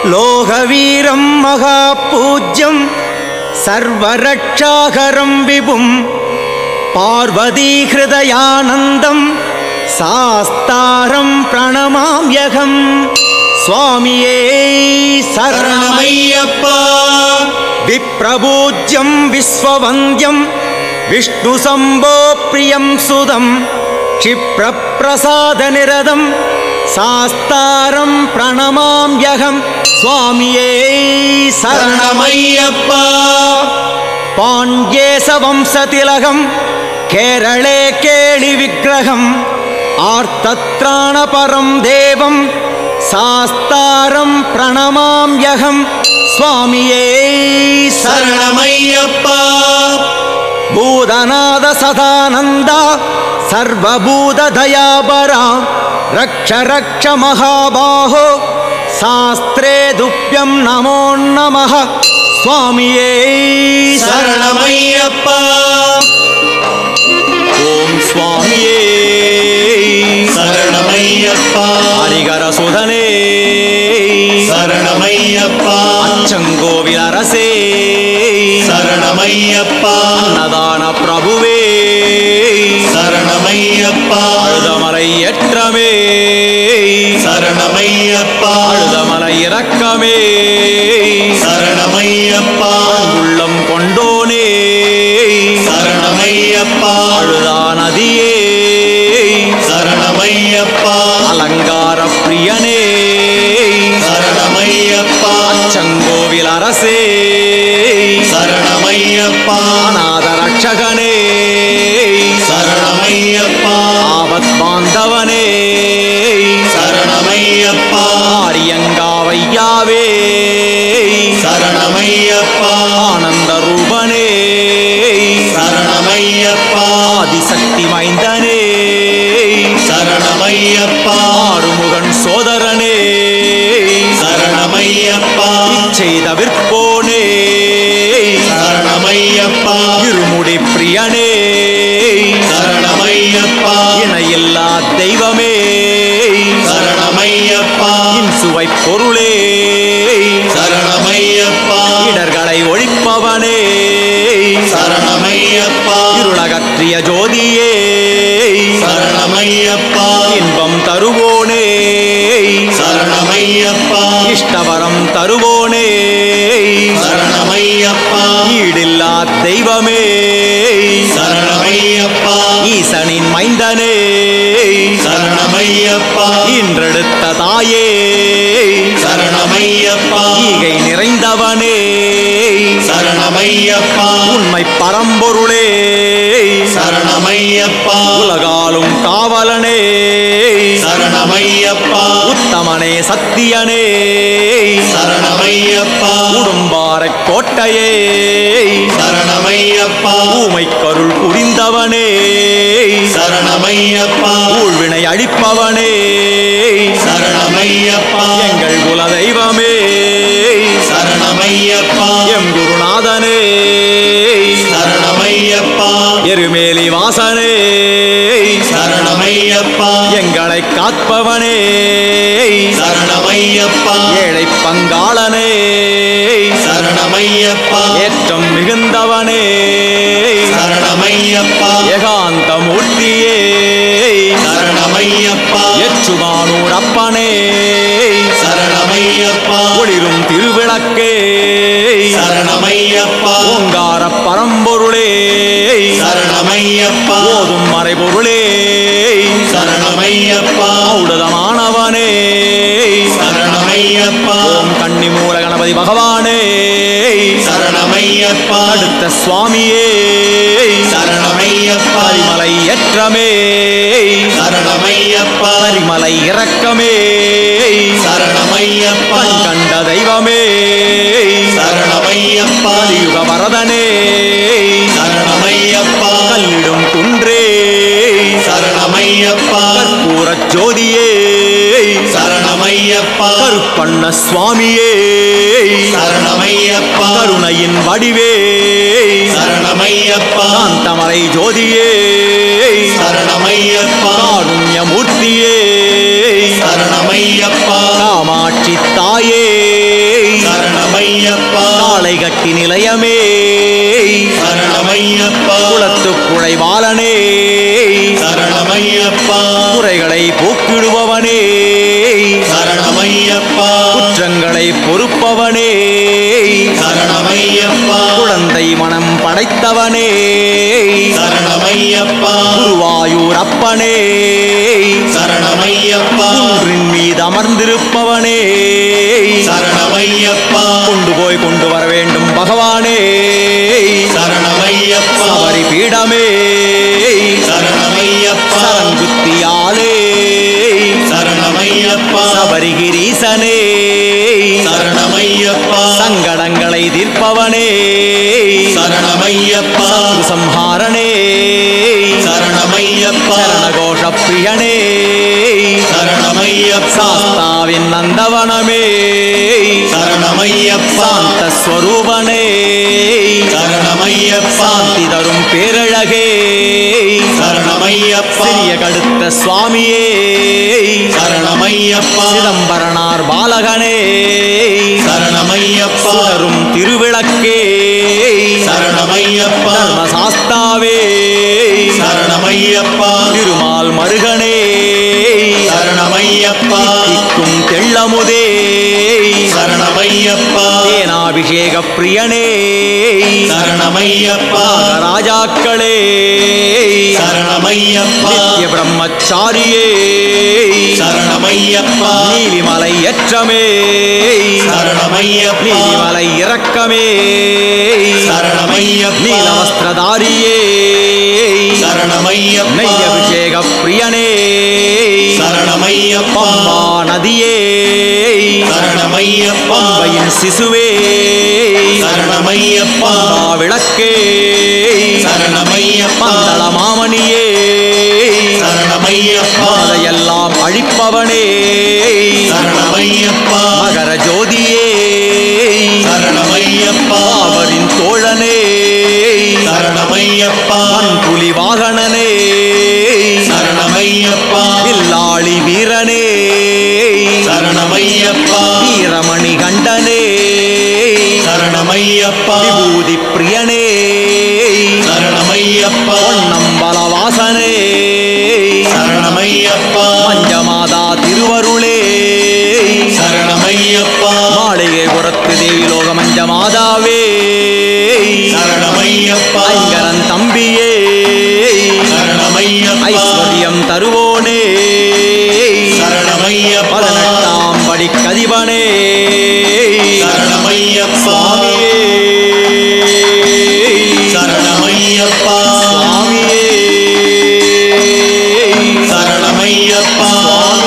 லோகவீரம் மகாபூஜ்யம் சர்வரட்சாகரம் விபும் பார்வதீஹிருதயானந்தம் சாஸ்தாரம் பிரணமாம்யகம் சுவாமியே சரணமை சரணமையப்பா விப்ரபூஜ்யம் விஸ்வவந்தியம் விஷ்ணுசம்போ பிரியம் சுதம் क्षिप्रप्रसादनिरदं சாஸ்தாரம் பிரணமாம்யகம் சுவாமியே சரணமை சரணமையப்பா பாण्ड्येशवंशतिलकं केरळे केळिविग्रहम् आर्तत्राणपरं देवं सास्तारं प्रणमाम्यहं स्वामिये शरणं சரணமையப்பா भूतनाद सदानन्द सर्वभूतदयापरा रक्ष रक्ष महाबाहो शास्त्रे दुभ्यं नमो नमः स्वामिये शरणं சரணமையப்பா ॐ स्वामिये சரணமையப்பா हरिहरसुधने சரணமையப்பா अच्चङ्गोविलरसे சரணமையப்பா अन्नदान प्रभुवे சரணமையப்பா அழுதமலை ஏற்றமே சரணமையப்பா அழுதமலை இறக்கமே சரணமையப்பா உள்ளம் கொண்டோனே சரணமையப்பா அழுதா நதியே சரணமையப்பா அலங்கார பிரியனே சரணமையப்பா அச்சங்கோவில் அரசே சரணமையப்பா அநாத ரட்சகனே சரணமையப்பா ஆபத் பாந்தவனே சரணமையப்பா ஆரியங்காவையாவே சரணமையப்பா ஆனந்த ரூபனே சரணமையப்பா ஆதிசக்தி மைந்தனே சரணமையப்பா ஆறுமுகன் சோதரனே சரணமையப்பா செய்த விற்போனே சரணமையப்பா இருமுடி பிரியனே சரணமையப்பா இணையில்லா தெய்வமே சரணமையப்பா சுவை பொருளே சரணமையப்பா இடர்களை ஒழிப்பவனே சரணமையப்பா இருளகற்றிய ஜோதியே சரணமையப்பா இன்பம் தருவோனே சரணமையப்பா இஷ்டவரம் தருவோனே சரணமையப்பா ஈடில்லா தெய்வமே சரணமையப்பா ஈசனின் மைந்தனே சரணமையப்பா இன்றெடுத்த தாயே சரணமையப்பா ஈகை நிறைந்தவனே சரணமையப்பா உண்மை பரம்பொருளே சரணமையப்பா உலகாலும் காவலனே சரணமையப்பா உத்தமனே சத்தியனே சரணமையப்பா உடும்பாறை கோட்டையே சரணமையப்பா ஊமை கருள் புரிந்தவனே சரணமையப்பா ஊழ்வினை அழிப்பவனே சரணமையப்பா எங்கள் குல தெய்வமே சரணமையப்பா எம் குருநாதனே சரணமையப்பா எருமேலி வாசனே சரணமையப்பா எங்களை காப்பவனே சரணமையப்பா ஏழை பங்காளனே சரணமையப்பா ஏற்றம் மிகுந்தவனே சரணமையப்பா ஏகாந்த மூர்த்தியே சரணமையப்பா எச்சுமானூர் அப்பனே சரணமையப்பா ஒளிரும் திருவிளக்கே சரணமையப்பா ஓங்கார பரம்பொருளே சரணமையப்பா போதும் மறைபொருளே சரணமையப்பா ஔடதமானவனே சரணமையப்பா ஓம் கன்னிமூல கணபதி பகவானே சரணமையப்பா அடுத்த சுவாமியே சரணமையப்பா பரிமலை ஏற்றமே சரணமையப்பா பரிமலை இறக்கமே சரணமையப்பா கண்ட தெய்வமே சரணமையப்பா கலியுக வரதனே சரணமையப்பா கல்லிடும் குன்றே சரணமையப்பா கற்பூரச் ஜோதியே சரணமையப்பா கருப்பண்ண சுவாமியே சரணமையப்பா கருணையின் வடிவே சரணமையப்பா காந்தமலை ஜோதியே சரணமையப்பா காருண்யமூர்த்தியே சரணமையப்பா காமாட்சி தாயே தெய்வமே சரணமையப்பா குலத்து குழைவாளனே சரணமையப்பா குறைகளை போக்கிடுபவனே சரணமையப்பா குற்றங்களை பொறுப்பவனே சரணமையப்பா குழந்தை மனம் படைத்தவனே சரணமையப்பா குருவாயூர் அப்பனே சரணமையப்பா குன்றின் மீது அமர்ந்திருப்பவனே சரணமையப்பா கொண்டு போய் கொண்டு வர வேண்டும் பகவானே சரணமையப்பா சபரி பீடமே சரணமையப்பா சரங்குத்தியாலே சரணமையப்பா சபரிகிரீசனே சரணமையப்பா சங்கடங்களை தீர்ப்பவனே சரணமையப்பா சம்ஹாரணே சரணமையப்பா சரணகோஷ பிரியனே சரணமையப்பா சாஸ்தாவின் நந்தவனமே சரணமையப்பா சாந்த ஸ்வரூபனே சரணமையப்பா சாந்தி தரும் பேரழகே சரணமையப்பா சிறிய கடுத்த சுவாமியே சரணமையப்பா சிதம்பரனார் பாலகனே சரணமையப்பா சுடரும் திருவிளக்கே சரணமையப்பா தர்மசாஸ்தாவே சரணமையப்பா திருமால் மருகனே சரணமையப்பா திக்கும் தெள்ளமுதே சரணமையப்பா தேனாபிஷேக பிரியனே சரணமையப்பா ராஜாக்களே சரணமையப்பா நித்ய பிரம்மச்சாரியே சரணமையப்பா நீலிமலை ஏற்றமே சரணமையப்பா நீலிமலை இறக்கமே சரணமையப்பா நீலவஸ்திரதாரியே சரணமையப்பா நெய்யபிஷேக பிரியனே சரணமையப்பா பம்பா நதியே சரணமையப்பா பம்பையின் சிசுவே சரணமையப்பா பம்பா விளக்கே சரணமையப்பா பந்தள மாமணியே சரணமையப்பா அதையெல்லாம் அழிப்பவனே சரணமையப்பா மகர ஜோதியே சரணமையப்பா அவரின் தோழனே சரணமையப்பா புலி வாகனனே சரணமையப்பா வில்லாளி வீரனே சரணமையப்பா வீரமணி கண்டனே சரணமையப்பா விபூதி பிரியனே சரணமையப்பா பொன்னம்பல வாசனே சரணமையப்பா மஞ்சமாதா திருவருளே சரணமையப்பா மாளிகை புறத்து தேவி லோக மஞ்சமாதாவே சரணமையப்பா ஐங்கரன் தம்பியே சரணமையப்பா ஐஸ்வர்யம் தருவோனே சரணமையப்பா பதினெட்டாம் படி கதிபனே சரணமையப்பா சுவாமியே சரணமையப்பா சுவாமியே சரணமையப்பா